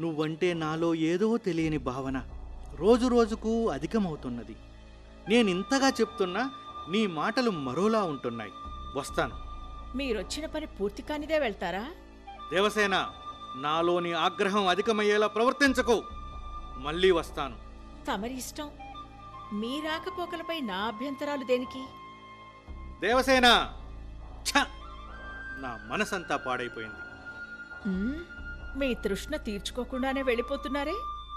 నువ్వంటే నాలో ఏదో తెలియని భావన రోజు రోజుకు అధికమవుతున్నది నేనింతగా చెప్తున్నా నీ మాటలు మరోలా ఉంటున్నాయి వస్తాను మీరొచ్చిన పని పూర్తి కానిదే వెళ్తారా దేవసేన నాలోని ఆగ్రహం అధికమయ్యేలా ప్రవర్తించకు మళ్ళీ వస్తాను తమరి ఇష్టం మీ రాకపోకలపై నా అభ్యంతరాలు దేనికి దేవసేన ఛ! నా మనసంతా పాడైపోయింది ఉమ్, మీ తృష్ణ తీర్చుకోకుండానే వెళ్ళిపోతున్నారే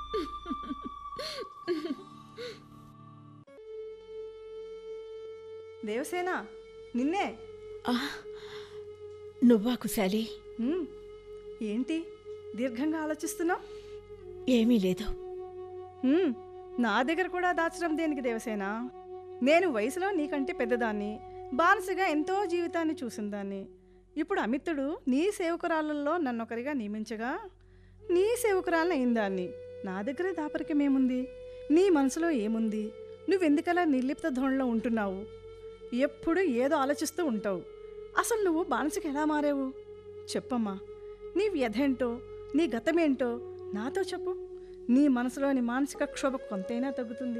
దేవసేన నిన్నే ఆ, నువ్వా కుశాలి హ్మ్. ఏంటి దీర్ఘంగా ఆలోచిస్తున్నావు ఏమీ లేదు హ్మ్. నా దగ్గర కూడా దాచడం దేనికి దేవసేన నేను వయసులో నీకంటే పెద్దదాన్ని బానిసగా ఎంతో జీవితాన్ని చూసిన దాన్ని ఇప్పుడు అమితుడు నీ సేవకురాళ్ళల్లో నన్నొకరిగా నియమించగా నీ సేవకురాలను అయిందాన్ని నా దగ్గర దాపరికమేముంది నీ మనసులో ఏముంది నువ్వెందుకలా నిర్లిప్త ధోరణిలో ఉంటున్నావు ఎప్పుడు ఏదో ఆలోచిస్తూ ఉంటావు అసలు నువ్వు బానిసకి ఎలా మారావు చెప్పమ్మా నీ వ్యధేంటో నీ గతమేంటో నాతో చెప్పు నీ మనసులోని మానసిక క్షోభ కొంతైనా తగ్గుతుంది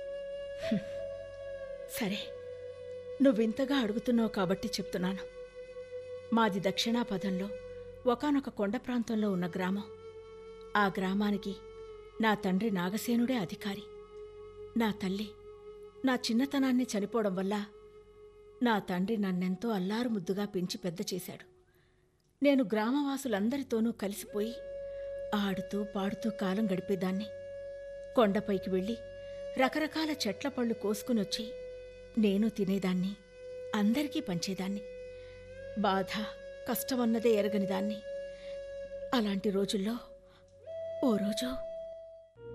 సరే నువ్వింతగా అడుగుతున్నావు కాబట్టి చెప్తున్నాను మాది దక్షిణాపథంలో ఒకానొక కొండ ప్రాంతంలో ఉన్న గ్రామం ఆ గ్రామానికి నా తండ్రి నాగసేనుడే అధికారి నా తల్లి నా చిన్నతనాన్ని చనిపోవడం వల్ల నా తండ్రి నన్నెంతో అల్లారు ముద్దుగా పెంచి పెద్ద చేశాడు నేను గ్రామవాసులందరితోనూ కలిసిపోయి ఆడుతూ పాడుతూ కాలం గడిపేదాన్ని కొండపైకి వెళ్ళి రకరకాల చెట్ల పళ్ళు కోసుకునొచ్చి నేను తినేదాన్ని అందరికీ పంచేదాన్ని బాధ కష్టమన్నదే ఎరగని దాన్ని అలాంటి రోజుల్లో ఓ రోజు